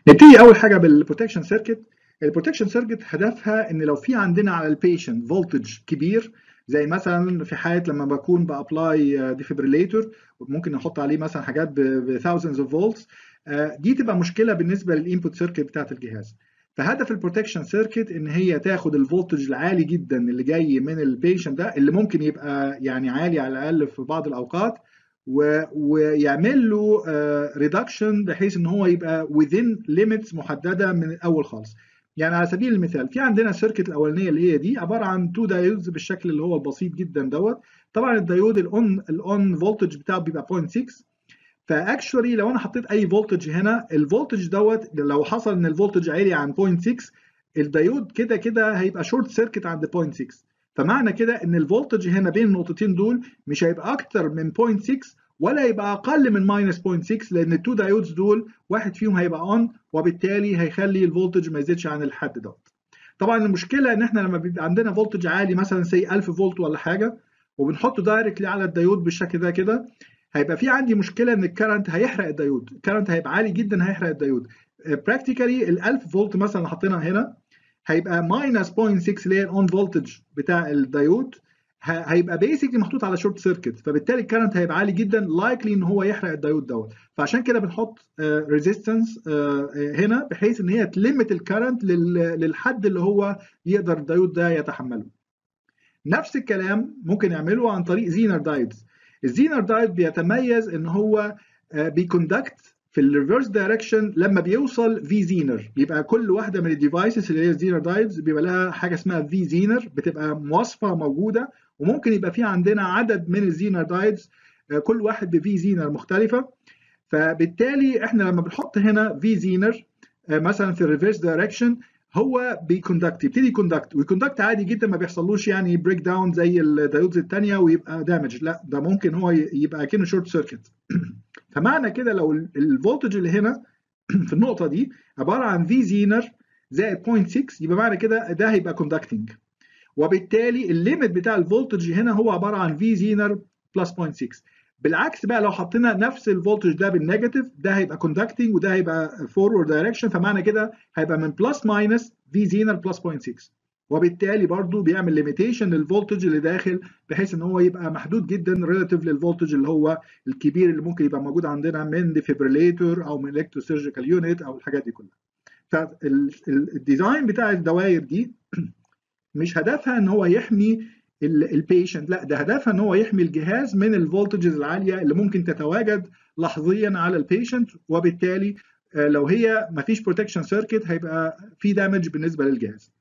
نبتدي اول حاجه بالبروتكشن سيركت البروتكشن سيركت هدفها ان لو في عندنا على البيشنت فولتج كبير زي مثلا في حاله لما بكون بابلاي ديفيبريليتور ممكن نحط عليه مثلا حاجات ب thousands اوف فولتس دي تبقى مشكله بالنسبه للانبوت سيركت بتاعت الجهاز فهدف البروتكشن سيركت ان هي تاخد الفولتج العالي جدا اللي جاي من البيشنت ده اللي ممكن يبقى يعني عالي على الاقل في بعض الاوقات ويعمل له ريدكشن بحيث ان هو يبقى within limits محدده من الاول خالص يعني على سبيل المثال في عندنا السيركت الاولانيه اللي هي دي عباره عن تو دايودز بالشكل اللي هو البسيط جدا دوت طبعا الدايود الاون الاون فولتج بتاعه بيبقى 0.6 فاكشولي لو انا حطيت اي فولتج هنا الفولتج دوت لو حصل ان الفولتج عالي عن 0.6 الدايود كده كده هيبقى شورت سيركت عند 0.6 فمعنى كده ان الفولتج هنا بين النقطتين دول مش هيبقى اكتر من 0.6 ولا يبقى اقل من ماينس 0.6 لان التو دايودز دول واحد فيهم هيبقى اون وبالتالي هيخلي الفولتج ما يزيدش عن الحد دوت طبعا المشكله ان احنا لما بيبقى عندنا فولتج عالي مثلا سي 1000 فولت ولا حاجه وبنحطه دايركتلي على الدايود بالشكل ده كده هيبقى في عندي مشكله ان الكرنت هيحرق الدايود الكرنت هيبقى عالي جدا هيحرق الدايود براكتيكالي ال 1000 فولت مثلا اللي حاطينها هنا هيبقى ماينس 0.6 اللي هي الاون فولتج بتاع الدايود هيبقى بيسكلي محطوط على شورت سيركت فبالتالي الكرنت هيبقى عالي جدا لايكلي ان هو يحرق الدايود دوت فعشان كده بنحط ريزيستنس uh, uh, هنا بحيث ان هي تلمت الكرنت للحد اللي هو يقدر الدايود ده يتحمله نفس الكلام ممكن يعمله عن طريق زينر دايدز الزينر دايد بيتميز ان هو uh, بيكوندكت في الريفرس دايركشن لما بيوصل في زينر يبقى كل واحده من الديفايسز اللي هي الزينر دايدز بيبقى لها حاجه اسمها في زينر بتبقى مواصفه موجوده وممكن يبقى في عندنا عدد من الزينر دايدز كل واحد بفي زينر مختلفه فبالتالي احنا لما بنحط هنا في زينر مثلا في الريفرس دايركشن هو بيكوندكت يبتدي يكوندكت ويكوندكت عادي جدا ما بيحصلوش يعني بريك داون زي الدايودز الثانيه ويبقى دامج لا ده ممكن هو يبقى كأنه شورت سيركت فمعنى كده لو الفولتج اللي هنا في النقطه دي عباره عن في زينر زائد 0.6 يبقى معنى كده ده هيبقى كوندكتنج وبالتالي الليميت بتاع الفولتج هنا هو عباره عن في زينر بلس 0.6 بالعكس بقى لو حطينا نفس الفولتج ده بالنيجاتيف ده هيبقى كوندكتنج وده هيبقى فورورد دايركشن فمعنى كده هيبقى من بلس ماينس في زينر بلس 0.6 وبالتالي برضو بيعمل ليميتيشن للفولتج اللي داخل بحيث ان هو يبقى محدود جدا ريلاتيف للفولتج اللي هو الكبير اللي ممكن يبقى موجود عندنا من ديفيبريليتور او من الكتروسيرجيكال يونت او الحاجات دي كلها فالديزاين بتاع الدوائر دي مش هدفها ان هو يحمي البيشنت لا ده هدفها ان هو يحمي الجهاز من الفولتجز العاليه اللي ممكن تتواجد لحظيا على البيشنت وبالتالي لو هي ما فيش بروتكشن سيركت هيبقى في دامج بالنسبه للجهاز